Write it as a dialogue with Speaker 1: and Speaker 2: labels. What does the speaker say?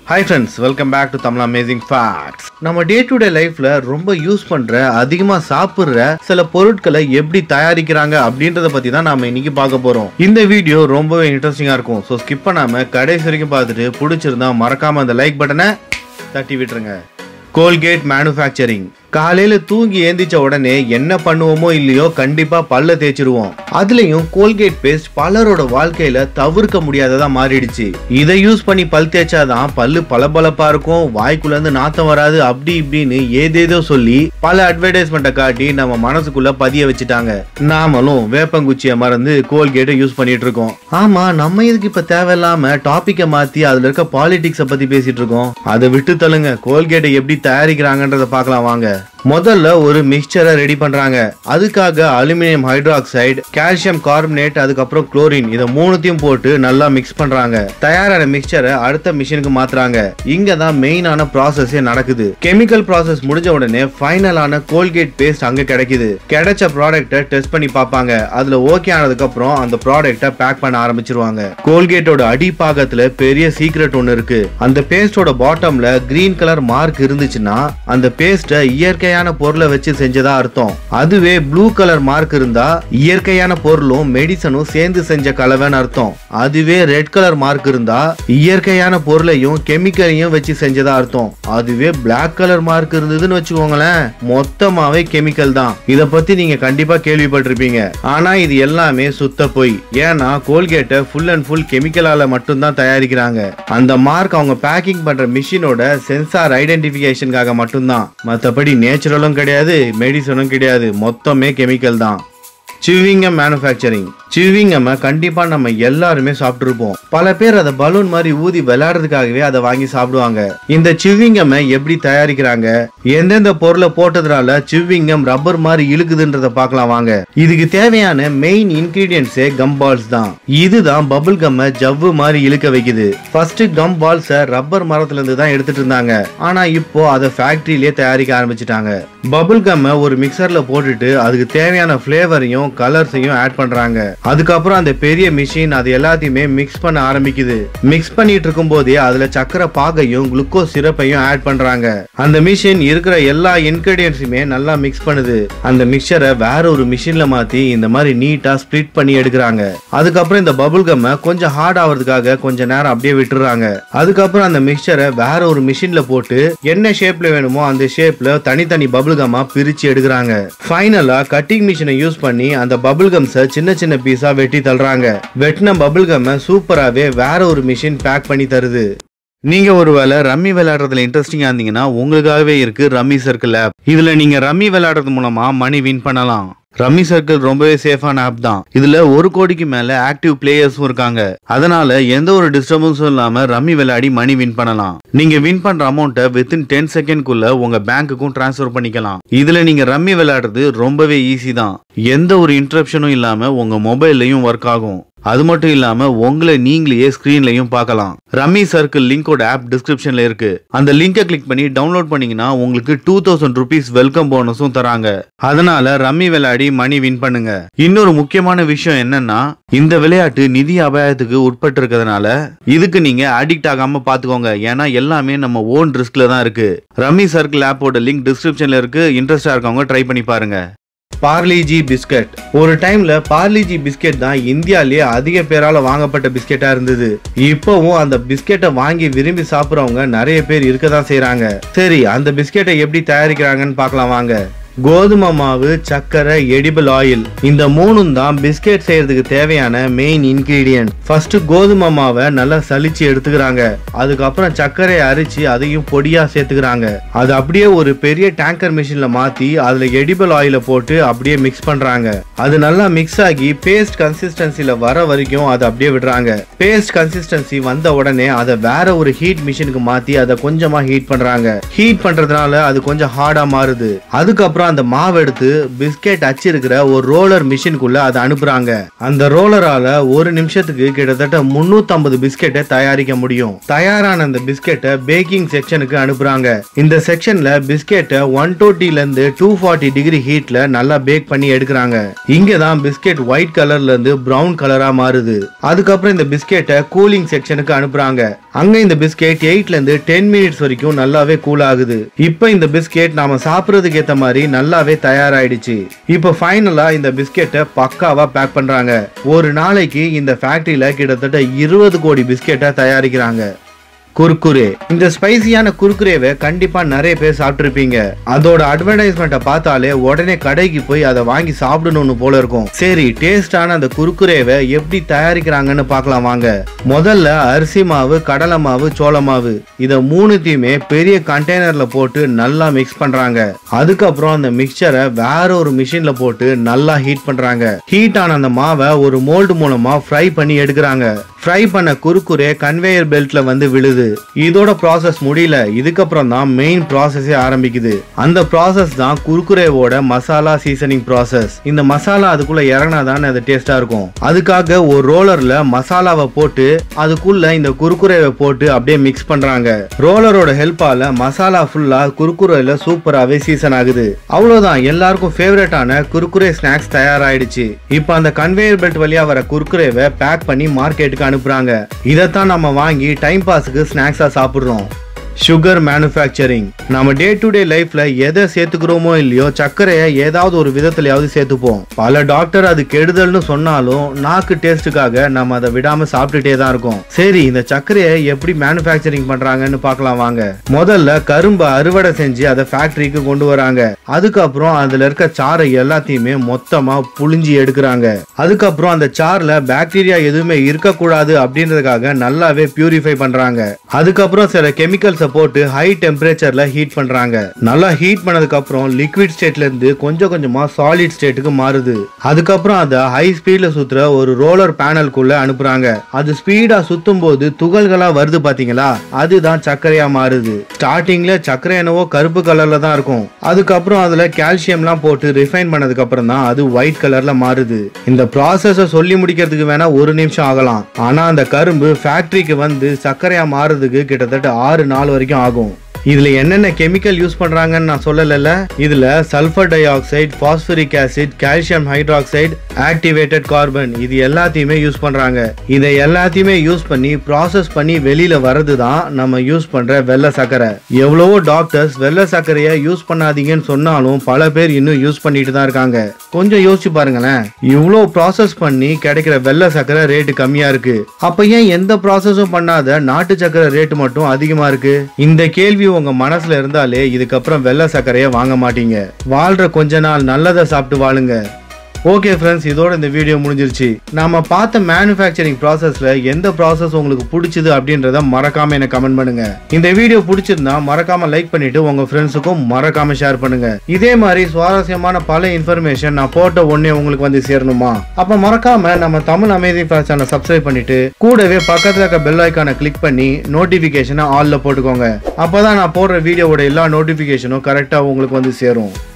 Speaker 1: hi friends welcome back to Tamil amazing facts நம்ம day to day லைஃப்ல ரொம்ப use பண்ற அதிகமா சாப்பிடுற சில பொருட்களை எப்படி தயாரிக்கிறாங்க அப்படின்றத பத்தி தான் நாம இன்னைக்கு பார்க்க போறோம் இந்த வீடியோ ரொம்பவே இன்ட்ரெஸ்டிங்கா இருக்கும் ஸோ ஸ்கிப் பண்ணாம கடைசி வரைக்கும் பார்த்துட்டு பிடிச்சிருந்தா மறக்காம அந்த லைக் பட்டனை தட்டி விட்டுருங்க கோல்கேட் மேனுஃபேக்சரிங் காலையில தூங்கி ஏந்திச்ச உடனே என்ன பண்ணுவோமோ இல்லையோ கண்டிப்பா பல்ல தேய்ச்சிருவோம் அதுலயும் கோல்கேட் பேஸ்ட் பலரோட வாழ்க்கையில தவிர்க்க முடியாததா மாறிடுச்சு இதை யூஸ் பண்ணி பல் தேய்ச்சாதான் பல்லு பளபளப்பா இருக்கும் வாய்க்குள்ள இருந்து நாத்தம் வராது அப்படி இப்படின்னு ஏதேதோ சொல்லி பல அட்வர்டைஸ்மெண்ட்டை காட்டி நம்ம மனசுக்குள்ள பதிய வச்சுட்டாங்க நாமளும் வேப்பங்குச்சியை மறந்து கோல்கேட்டை யூஸ் பண்ணிட்டு இருக்கோம் ஆமா நம்ம இதுக்கு இப்ப தேவையில்லாம டாபிக்கை மாத்தி அதுல இருக்க பாலிடிக்ஸ பத்தி பேசிட்டு இருக்கோம் அதை விட்டு தள்ளுங்க கோல்கேட்டை எப்படி தயாரிக்கிறாங்கன்றத பார்க்கலாம் வாங்க முதல்ல ஒரு மிக்சரை ரெடி பண்றாங்க அதுக்காக அலுமினியம் ஹைட்ராக்சைடு கால்சியம் கார்பனேட் அதுக்கப்புறம் குளோரின் இதை மூணுத்தையும் போட்டு நல்லா மிக்ஸ் பண்றாங்க தயாரான மிக்சரை அடுத்த மிஷினுக்கு மாத்துறாங்க இங்க தான் மெயினான ப்ராசஸே நடக்குது கெமிக்கல் ப்ராசஸ் முடிஞ்ச உடனே ஃபைனலான கோல்கேட் பேஸ்ட் அங்க கிடைக்குது கிடைச்ச ப்ராடக்ட்டை டெஸ்ட் பண்ணி பார்ப்பாங்க அதுல ஓகே ஆனதுக்கு அப்புறம் அந்த ப்ராடக்ட்டை பேக் பண்ண ஆரம்பிச்சிருவாங்க கோல்கேட்டோட அடிப்பாகத்துல பெரிய சீக்ரெட் ஒன்னு இருக்கு அந்த பேஸ்டோட பாட்டம்ல கிரீன் கலர் மார்க் இருந்துச்சுன்னா அந்த பேஸ்ட்டை இயற்கையான பொருளை வச்சு செஞ்சதா அர்த்தம் அதுவே ப்ளூ கலர் மார்க் இருந்தா இயற்கையான பொருளும் மெடிசனும் சேர்ந்து செஞ்ச கலவைன்னு அர்த்தம் அதுவே ரெட் கலர் மார்க் இருந்தா இயற்கையான பொருளையும் கெமிக்கலையும் வச்சு செஞ்சதா அர்த்தம் அதுவே பிளாக் கலர் மார்க் இருந்ததுன்னு வச்சுக்கோங்களேன் மொத்தமாவே கெமிக்கல் தான் இத பத்தி நீங்க கண்டிப்பா கேள்விப்பட்டிருப்பீங்க ஆனா இது எல்லாமே சுத்த பொய் ஏன்னா கோல்கேட்டை ஃபுல் அண்ட் ஃபுல் கெமிக்கலால மட்டும்தான் தயாரிக்கிறாங்க அந்த மார்க் அவங்க பேக்கிங் பண்ற மிஷினோட சென்சார் ஐடென்டிபிகேஷனுக்காக மட்டும்தான் மற்றபடி நேச்சுரலும் கிடையாது மெடிசனும் கிடையாது மொத்தமே கெமிக்கல் தான் சிவிங்கம் மேனுஃபேக்சரிங் சிவிங்கம்மை கண்டிப்பா நம்ம எல்லாருமே சாப்பிட்டுருப்போம் பல பேர் அதை பலூன் மாதிரி ஊதி விளையாடுறதுக்காகவே அதை வாங்கி சாப்பிடுவாங்க இந்த சிவிங்கம்மை எப்படி தயாரிக்கிறாங்க எந்தெந்த பொருளை போட்டதுனால சிவிங்கம் ரப்பர் மாதிரி இழுக்குதுன்றத பார்க்கலாம் வாங்க இதுக்கு தேவையான மெயின் இன்கிரீடியன்ஸே கம் பால்ஸ் தான் இதுதான் பபுள் கம்மை ஜவ்வு மாதிரி இழுக்க வைக்குது ஃபர்ஸ்ட் கம் பால்ஸை ரப்பர் மரத்துல இருந்து தான் எடுத்துட்டு இருந்தாங்க ஆனா இப்போ அதை ஃபேக்டரியிலே தயாரிக்க ஆரம்பிச்சிட்டாங்க பபுள் கம்மை ஒரு மிக்சர்ல போட்டுட்டு அதுக்கு தேவையான ஃபிளேவரையும் கலர்ஸையும் ஆட் பண்றாங்க அதுக்கப்புறம் அந்த பெரிய மிஷின் அது எல்லாத்தையுமே மிக்ஸ் பண்ண ஆரம்பிக்குது மிக்ஸ் பண்ணிட்டு இருக்கும் போதே அதுல சக்கரை பாகையும் குளுக்கோஸ் சிரப்பையும் ஆட் பண்றாங்க அந்த மிஷின் இருக்கிற எல்லா இன்கிரீடியன்ஸுமே நல்லா மிக்ஸ் பண்ணுது அந்த மிக்சரை வேற ஒரு மிஷின்ல மாத்தி இந்த மாதிரி நீட்டா ஸ்ப்ளிட் பண்ணி எடுக்கிறாங்க அதுக்கப்புறம் இந்த பபுள் கம்மை கொஞ்சம் ஹார்ட் ஆகிறதுக்காக கொஞ்ச நேரம் அப்படியே விட்டுறாங்க அதுக்கப்புறம் அந்த மிக்சரை வேற ஒரு மிஷின்ல போட்டு என்ன ஷேப்ல வேணுமோ அந்த ஷேப்ல தனித்தனி பபுள் கம்மா பிரிச்சு எடுக்கிறாங்க ஃபைனலா கட்டிங் மிஷினை யூஸ் பண்ணி அந்த பபுள் கம்ஸை சின்ன சின்ன பீஸா வெட்டி தள்ளுறாங்க வெட்டின பபுள் கம்மை சூப்பராகவே வேற ஒரு மிஷின் பேக் பண்ணி தருது நீங்க ஒருவேளை ரம்மி விளையாடுறதுல இன்ட்ரெஸ்டிங்கா இருந்தீங்கன்னா உங்களுக்காகவே இருக்கு ரம்மி சர்க்கிள் ஆப் இதுல நீங்க ரம்மி விளையாடுறது மூலமா மணி வின் பண்ணலாம் ரம்மி சர்க்கிள் ரொம்பவே சேஃபான ஆப் தான் இதுல ஒரு கோடிக்கு மேல ஆக்டிவ் பிளேயர்ஸும் இருக்காங்க அதனால எந்த ஒரு டிஸ்டர்பன்ஸும் இல்லாம ரம்மி விளையாடி மணி வின் பண்ணலாம் நீங்க வின் பண்ற அமௌண்ட்டை வித்தின் டென் செகண்ட்குள்ள உங்க பேங்க்குக்கும் டிரான்ஸ்ஃபர் பண்ணிக்கலாம் இதுல நீங்க ரம்மி விளையாடுறது ரொம்பவே ஈஸி தான் எந்த ஒரு இன்டரப்ஷனும் இல்லாம உங்க மொபைல்லையும் ஒர்க் ஆகும் அது மட்டும் இல்லாம உங்களை நீங்களே ஸ்கிரீன்லயும் பார்க்கலாம் ரம்மி சர்க்கிள் லிங்கோட ஆப் டிஸ்கிரிப்ஷன்ல இருக்கு அந்த லிங்கை கிளிக் பண்ணி டவுன்லோட் பண்ணீங்கன்னா உங்களுக்கு டூ தௌசண்ட் ருபீஸ் வெல்கம் போனஸும் தராங்க அதனால ரம்மி விளையாடி மணி வின் பண்ணுங்க இன்னொரு முக்கியமான விஷயம் என்னன்னா இந்த விளையாட்டு நிதி அபாயத்துக்கு உட்பட்டு இருக்கிறதுனால இதுக்கு நீங்க அடிக்ட் ஆகாம பாத்துக்கோங்க ஏன்னா எல்லாமே நம்ம ஓன் ரிஸ்க்ல தான் இருக்கு ரம்மி சர்க்கிள் ஆப்போட லிங்க் டிஸ்கிரிப்ஷன்ல இருக்கு இன்ட்ரெஸ்டா இருக்கவங்க ட்ரை பண்ணி பாருங்க பார்லிஜி பிஸ்கட் ஒரு டைம்ல பார்லிஜி பிஸ்கெட் தான் இந்தியாலேயே அதிக பேரால வாங்கப்பட்ட பிஸ்கெட்டா இருந்தது இப்போவும் அந்த பிஸ்கெட்டை வாங்கி விரும்பி சாப்பிடுறவங்க நிறைய பேர் இருக்க தான் செய்றாங்க சரி அந்த பிஸ்கெட்டை எப்படி தயாரிக்கிறாங்கன்னு பார்க்கலாம் வாங்க கோதுமை மாவு சர்க்கரை எடிபிள் ஆயில் இந்த மூணும் தான் பிஸ்கெட் செய்யறதுக்கு தேவையான மெயின் இன்கிரீடியன்ட் ஃபர்ஸ்ட் கோதுமை மாவை நல்லா சலிச்சு எடுத்துக்கிறாங்க அதுக்கப்புறம் சர்க்கரையை அரிச்சு அதையும் பொடியா சேர்த்துக்கிறாங்க அது அப்படியே ஒரு பெரிய டேங்கர் மிஷின்ல மாத்தி அதுல எடிபிள் ஆயில போட்டு அப்படியே மிக்ஸ் பண்றாங்க அது நல்லா மிக்ஸ் ஆகி பேஸ்ட் கன்சிஸ்டன்சில வர வரைக்கும் அதை அப்படியே விடுறாங்க பேஸ்ட் கன்சிஸ்டன்சி வந்த உடனே அதை வேற ஒரு ஹீட் மிஷினுக்கு மாத்தி அதை கொஞ்சமா ஹீட் பண்றாங்க ஹீட் பண்றதுனால அது கொஞ்சம் ஹார்டா மாறுது அதுக்கப்புறம் அந்த மாவு எடுத்து பிஸ்கெட் அச்சிருக்கிற ஒரு ரோலர் மிஷினுக்குள்ள அதை அனுப்புறாங்க அந்த ரோலரால ஒரு நிமிஷத்துக்கு கிட்டத்தட்ட 350 பிஸ்கெட்டை தயாரிக்க முடியும் தயாரான அந்த பிஸ்கெட்டை பேக்கிங் செக்ஷனுக்கு அனுப்புறாங்க இந்த செக்ஷன்ல பிஸ்கெட்டை ஒன் ல இருந்து டூ ஃபார்ட்டி டிகிரி ஹீட்ல நல்லா பேக் பண்ணி எடுக்கிறாங்க இங்க தான் பிஸ்கெட் ஒயிட் கலர்ல இருந்து பிரவுன் கலரா மாறுது அதுக்கப்புறம் இந்த பிஸ்கெட்டை கூலிங் செக்ஷனுக்கு அனுப்புறாங்க அங்க இந்த பிஸ்கெட் எயிட்ல இருந்து டென் மினிட்ஸ் வரைக்கும் நல்லாவே கூல் ஆகுது இப்போ இந்த பிஸ்கெட் நாம சாப்பிட்றதுக்கு ஏத்த மாதிரி நல்லாவே தயாராயிடுச்சு இப்போ ஃபைனலா இந்த பிஸ்கெட்டை பக்காவா பேக் பண்றாங்க ஒரு நாளைக்கு இந்த ஃபேக்டரியில கிட்டத்தட்ட இருபது கோடி பிஸ்கெட்டை தயாரிக்கிறாங்க குர்குரே இந்த ஸ்பைசியான குர்குரேவை கண்டிப்பா நிறைய பேர் சாப்பிட்டிருப்பீங்க அதோட அட்வர்டைஸ்மெண்ட்டை பார்த்தாலே உடனே கடைக்கு போய் அதை வாங்கி சாப்பிடணும்னு போல இருக்கும் சரி டேஸ்டான அந்த குர்குரேவை எப்படி தயாரிக்கிறாங்கன்னு பார்க்கலாம் வாங்க முதல்ல அரிசி மாவு கடலை மாவு சோள மாவு இதை மூணுத்தையுமே பெரிய கண்டெய்னர்ல போட்டு நல்லா மிக்ஸ் பண்றாங்க அதுக்கப்புறம் அந்த மிக்சரை வேற ஒரு மிஷின்ல போட்டு நல்லா ஹீட் பண்றாங்க ஹீட் ஆன அந்த மாவை ஒரு மோல்டு மூலமா ஃப்ரை பண்ணி எடுக்கிறாங்க ஃப்ரை பண்ண குறுக்குறே கன்வேயர் பெல்ட்ல வந்து விழுது இதோட ப்ராசஸ் முடியல இதுக்கப்புறம் தான் மெயின் ப்ராசஸே ஆரம்பிக்குது அந்த ப்ராசஸ் தான் குறுக்குரேவோட மசாலா சீசனிங் ப்ராசஸ் இந்த மசாலா அதுக்குள்ள இறங்கினா தான் அது டேஸ்டா இருக்கும் அதுக்காக ஒரு ரோலர்ல மசாலாவை போட்டு அதுக்குள்ள இந்த குறுக்குரேவை போட்டு அப்படியே மிக்ஸ் பண்றாங்க ரோலரோட ஹெல்ப்பால மசாலா ஃபுல்லா குறுக்குரேல சூப்பராகவே சீசன் ஆகுது அவ்வளவுதான் எல்லாருக்கும் ஃபேவரட்டான குறுக்குரே ஸ்நாக்ஸ் தயாராயிடுச்சு இப்போ அந்த கன்வேயர் பெல்ட் வழியா வர குறுக்குரேவை பேக் பண்ணி மார்க்கெட்டுக்கு அனுப்புறாங்க இதைத்தான் நம்ம வாங்கி டைம் பாஸுக்கு ஸ்நாக்ஸா சாப்பிடுறோம் சுகர் மேனுஃபேக்சரிங் நம்ம டே டு டே லைஃப்ல எதை சேர்த்துக்கிறோமோ இல்லையோ சர்க்கரையை ஏதாவது ஒரு விதத்துலயாவது சேர்த்துப்போம் பல டாக்டர் அது கெடுதல்னு சொன்னாலும் நாக்கு டேஸ்ட்டுக்காக நம்ம அதை விடாம சாப்பிட்டுட்டே தான் இருக்கோம் சரி இந்த சர்க்கரையை எப்படி மேனுஃபேக்சரிங் பண்றாங்கன்னு பார்க்கலாம் வாங்க முதல்ல கரும்பை அறுவடை செஞ்சு அதை ஃபேக்டரிக்கு கொண்டு வராங்க அதுக்கப்புறம் அதுல இருக்க சாறை எல்லாத்தையுமே மொத்தமா புழிஞ்சி எடுக்கிறாங்க அதுக்கப்புறம் அந்த சார்ல பாக்டீரியா எதுவுமே இருக்கக்கூடாது அப்படின்றதுக்காக நல்லாவே பியூரிஃபை பண்றாங்க அதுக்கப்புறம் சில கெமிக்கல்ஸை போட்டு ஹை டெம்பரேச்சர்ல ஹீட் பண்றாங்க நல்லா ஹீட் பண்ணதுக்கு அப்புறம் லிக்விட் ஸ்டேட்ல இருந்து கொஞ்சம் கொஞ்சமா சாலிட் ஸ்டேட்டுக்கு மாறுது அதுக்கப்புறம் அதை ஹை ஸ்பீட்ல சுத்துற ஒரு ரோலர் பேனலுக்குள்ள அனுப்புறாங்க அது ஸ்பீடா சுத்தும் போது துகள்களா வருது பாத்தீங்களா அதுதான் சர்க்கரையா மாறுது ஸ்டார்டிங்ல சர்க்கரை என்னவோ கருப்பு கலர்ல தான் இருக்கும் அதுக்கப்புறம் அதுல கால்சியம்லாம் போட்டு ரிஃபைன் பண்ணதுக்கு அப்புறம் தான் அது ஒயிட் கலர்ல மாறுது இந்த ப்ராசஸ சொல்லி முடிக்கிறதுக்கு வேணா ஒரு நிமிஷம் ஆகலாம் ஆனா அந்த கரும்பு ஃபேக்டரிக்கு வந்து சர்க்கரையா மாறுறதுக்கு கிட்டத்தட்ட ஆறு நாள் வரைக்கும் ஆகும் இதுல என்னென்ன கெமிக்கல் யூஸ் பண்றாங்கன்னு நான் சொல்லல இதுல sulphur dioxide phosphoric acid calcium hydroxide activated carbon இது எல்லாத்தையுமே யூஸ் பண்றாங்க இதை எல்லாத்தையுமே யூஸ் பண்ணி ப்ராசஸ் பண்ணி வெளியில வர்றது தான் நம்ம யூஸ் பண்ற வெள்ளை சர்க்கரை எவ்வளவோ டாக்டர்ஸ் வெள்ளை சர்க்கரையை யூஸ் பண்ணாதீங்கன்னு சொன்னாலும் பல பேர் இன்னும் யூஸ் பண்ணிட்டு தான் இருக்காங்க கொஞ்சம் யோசிச்சு பாருங்களேன் இவ்வளோ ப்ராசஸ் பண்ணி கிடைக்கிற வெள்ளை சர்க்கரை ரேட்டு கம்மியா இருக்கு அப்ப ஏன் எந்த ப்ராசஸும் பண்ணாத நாட்டு சர்க்கரை ரேட்டு மட்டும் அதிகமா இருக்கு இந்த கேள்வி உங்க மனசுல இருந்தாலே இதுக்கப்புறம் வெள்ளை சர்க்கரையை வாங்க மாட்டீங்க வாழ்ற கொஞ்ச நாள் நல்லதை சாப்பிட்டு வாழுங்க ஓகே ஃப்ரெண்ட்ஸ் இதோட இந்த வீடியோ முடிஞ்சிருச்சு நாம பார்த்த மேனுஃபேக்சரிங் ப்ராசஸ்ல எந்த ப்ராசஸ் உங்களுக்கு பிடிச்சது அப்படின்றத மறக்காம எனக்கு கமெண்ட் பண்ணுங்க இந்த வீடியோ பிடிச்சிருந்தா மறக்காம லைக் பண்ணிட்டு உங்க ஃப்ரெண்ட்ஸுக்கும் மறக்காம ஷேர் பண்ணுங்க இதே மாதிரி சுவாரஸ்யமான பல இன்ஃபர்மேஷன் நான் போட்ட உடனே உங்களுக்கு வந்து சேரணுமா அப்ப மறக்காம நம்ம Tamil amazing face channel subscribe பண்ணிட்டு கூடவே பக்கத்துல இருக்க பெல் ஐக்கானை கிளிக் பண்ணி நோட்டிபிகேஷனை ஆல்ல போட்டுக்கோங்க அப்பதான் நான் போடுற வீடியோவோட எல்லா நோட்டிபிகேஷனும் கரெக்டா உங்களுக்கு வந்து சேரும்